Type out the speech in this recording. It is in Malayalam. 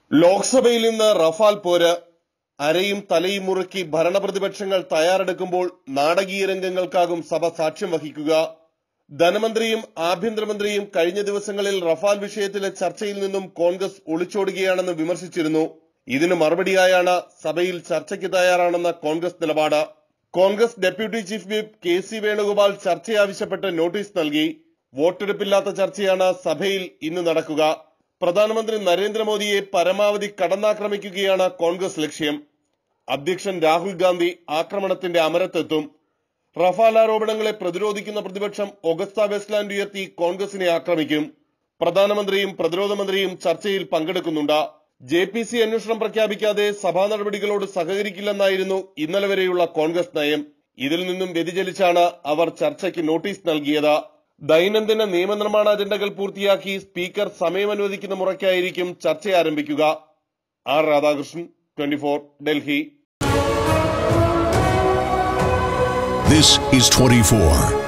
ലോക്സഭയിൽ ഇന്ന് റഫാൽ പോര് അരയും തലയും മുറുക്കി ഭരണപ്രതിപക്ഷങ്ങൾ തയ്യാറെടുക്കുമ്പോൾ നാടകീയ രംഗങ്ങൾക്കാകും സഭ സാക്ഷ്യം വഹിക്കുക ധനമന്ത്രിയും ആഭ്യന്തരമന്ത്രിയും കഴിഞ്ഞ ദിവസങ്ങളിൽ റഫാൽ വിഷയത്തിലെ ചർച്ചയിൽ നിന്നും കോൺഗ്രസ് ഒളിച്ചോടുകയാണെന്ന് വിമർശിച്ചിരുന്നു ഇതിന് മറുപടിയായാണ് സഭയിൽ ചർച്ചയ്ക്ക് തയ്യാറാണെന്ന കോൺഗ്രസ് നിലപാട് Congress deputy chief whip K C Venugopal ചർച്ച ആവശ്യപ്പെട്ട് നോട്ടീസ് നൽകി വോട്ടെടുപ്പില്ലാത്ത ചർച്ചയാണ് സഭയിൽ ഇന്ന് നടക്കുക പ്രധാനമന്ത്രി നരേന്ദ്രമോദിയെ പരമാവധി കടന്നാക്രമിക്കുകയാണ് കോൺഗ്രസ് ലക്ഷ്യം അധ്യക്ഷൻ രാഹുൽ ഗാന്ധി ആക്രമണത്തിന്റെ അമരത്തെത്തും റഫാൽ ആരോപണങ്ങളെ പ്രതിരോധിക്കുന്ന പ്രതിപക്ഷം ഒഗസ്ത വെസ്റ്റ്ലാൻഡ് ഉയർത്തി കോൺഗ്രസിനെ ആക്രമിക്കും പ്രധാനമന്ത്രിയും പ്രതിരോധ മന്ത്രിയും ചർച്ചയിൽ പങ്കെടുക്കുന്നുണ്ട് ജെ പി സി അന്വേഷണം പ്രഖ്യാപിക്കാതെ സഭാ നടപടികളോട് സഹകരിക്കില്ലെന്നായിരുന്നു ഇന്നലെ വരെയുള്ള കോൺഗ്രസ് നയം ഇതിൽ നിന്നും വ്യതിചലിച്ചാണ് അവർ ചർച്ചയ്ക്ക് നോട്ടീസ് നൽകിയത് ദൈനംദിന നിയമനിർമ്മാണ അജണ്ടകൾ പൂർത്തിയാക്കി സ്പീക്കർ സമയം അനുവദിക്കുന്ന മുറയ്ക്കായിരിക്കും ചർച്ച ആരംഭിക്കുക R Radhakrishnan twenty Delhi This is 24.